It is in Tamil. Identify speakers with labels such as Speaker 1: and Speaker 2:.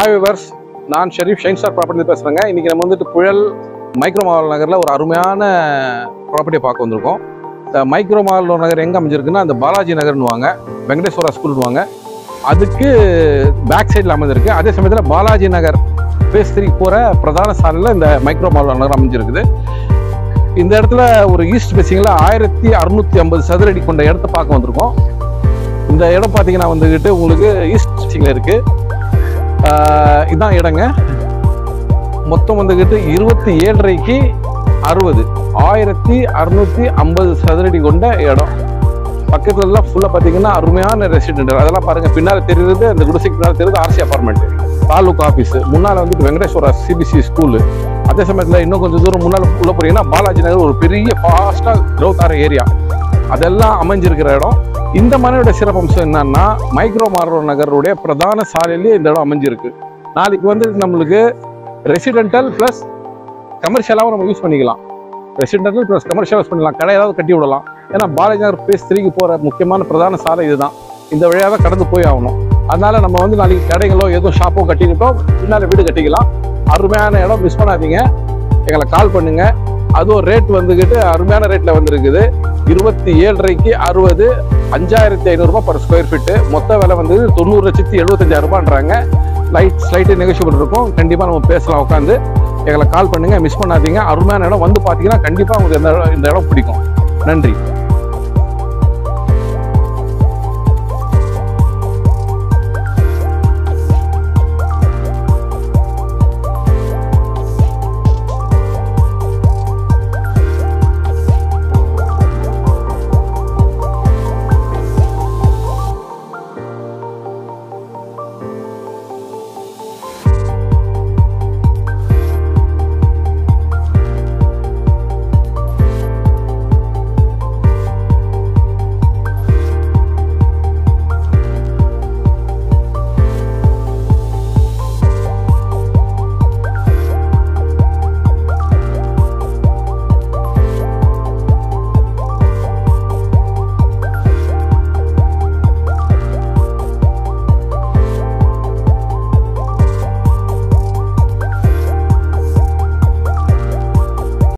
Speaker 1: ஹாய் விவர்ஸ் நான் ஷெரீப் ஷைன் ஸ்டார் ப்ராப்பர்ட்டி பேசுகிறேங்க இன்றைக்கி நம்ம வந்துட்டு புழல் மைக்ரோ மால் நகரில் ஒரு அருமையான ப்ராப்பர்ட்டியை பார்க்க வந்திருக்கோம் இந்த மைக்ரோ மால் நகர் எங்கே அமைஞ்சிருக்குன்னா அந்த பாலாஜி நகர்னுவாங்க வெங்கடேஸ்வரா ஸ்கூல்னுவாங்க அதுக்கு பேக் சைடில் அமைஞ்சிருக்கு அதே சமயத்தில் பாலாஜி நகர் பேஸ் த்ரீ போகிற பிரதான சாலையில் இந்த மைக்ரோ மால் நகர் அமைஞ்சிருக்குது இந்த இடத்துல ஒரு ஈஸ்ட் பேசிங்கில் ஆயிரத்தி அறுநூத்தி ஐம்பது சதுரடி கொண்ட இடத்த பார்க்க வந்திருக்கோம் இந்த இடம் பார்த்தீங்கன்னா வந்துக்கிட்டு உங்களுக்கு ஈஸ்ட் பேசிங்கில் இருக்குது ஆஹ் இதான் இடங்க மொத்தம் வந்துக்கிட்டு இருபத்தி ஏழரைக்கு அறுபது ஆயிரத்தி அறுநூத்தி ஐம்பது சதுரடி கொண்ட இடம் பக்கத்துல எல்லாம் ஃபுல்லாக பார்த்தீங்கன்னா அருமையான ரெசிடென்ட் அதெல்லாம் பாருங்க பின்னால் தெரியுது அந்த குடிசைக்கு பின்னால் தெரியுது ஆர்சி அப்பார்ட்மெண்ட் தாலுக் ஆஃபீஸ் முன்னால் வந்துட்டு வெங்கடேஸ்வரா சிபிசி ஸ்கூலு அதே சமயத்தில் இன்னும் கொஞ்சம் தூரம் முன்னால் உள்ள போறீங்கன்னா பாலாஜி நகர் ஒரு பெரிய ஃபாஸ்ட்டாக க்ரோத் ஆகிற ஏரியா அதெல்லாம் அமைஞ்சிருக்கிற இடம் இந்த மனையோட சிறப்பம்சம் என்னன்னா மைக்ரோ மாரோ நகருடைய பிரதான சாலையிலேயே இந்த இடம் அமைஞ்சிருக்கு நாளைக்கு வந்து நம்மளுக்கு ரெசிடென்டல் ப்ளஸ் கமர்ஷியலாகவும் நம்ம யூஸ் பண்ணிக்கலாம் ரெசிடென்டல் ப்ளஸ் கமர்ஷியல் யூஸ் பண்ணலாம் கடை ஏதாவது கட்டி விடலாம் ஏன்னா பாலாஜி நகர் பேஸ் த்ரீக்கு போகிற முக்கியமான பிரதான சாலை இதுதான் இந்த வழியாக தான் கடந்து போய் ஆகணும் அதனால நம்ம வந்து நாளைக்கு கடைகளோ எதுவும் ஷாப்போ கட்டிக்கிட்டோம் பின்னால் வீடு கட்டிக்கலாம் அருமையான இடம் மிஸ் பண்ணாதீங்க எங்களை கால் பண்ணுங்க அதுவும் ரேட் வந்துக்கிட்டு அருமையான ரேட்டில் வந்திருக்குது இருபத்தி ஏழரைக்கு அறுபது அஞ்சாயிரத்தி ஐநூறுரூபா பர் ஸ்கொயர் ஃபீட்டு மொத்த விலை வந்து தொண்ணூறு லட்சத்தி எழுபத்தஞ்சாயிரம் ரூபான்றாங்க லைட் ஸ்லைட்டு நெகோஷியபிள் இருக்கும் கண்டிப்பாக நம்ம பேசலாம் உட்காந்து எங்களை கால் பண்ணுங்க மிஸ் பண்ணாதீங்க அருமையான இடம் வந்து பார்த்தீங்கன்னா கண்டிப்பாக உங்களுக்கு இந்த இடம் இந்த இடம் பிடிக்கும் நன்றி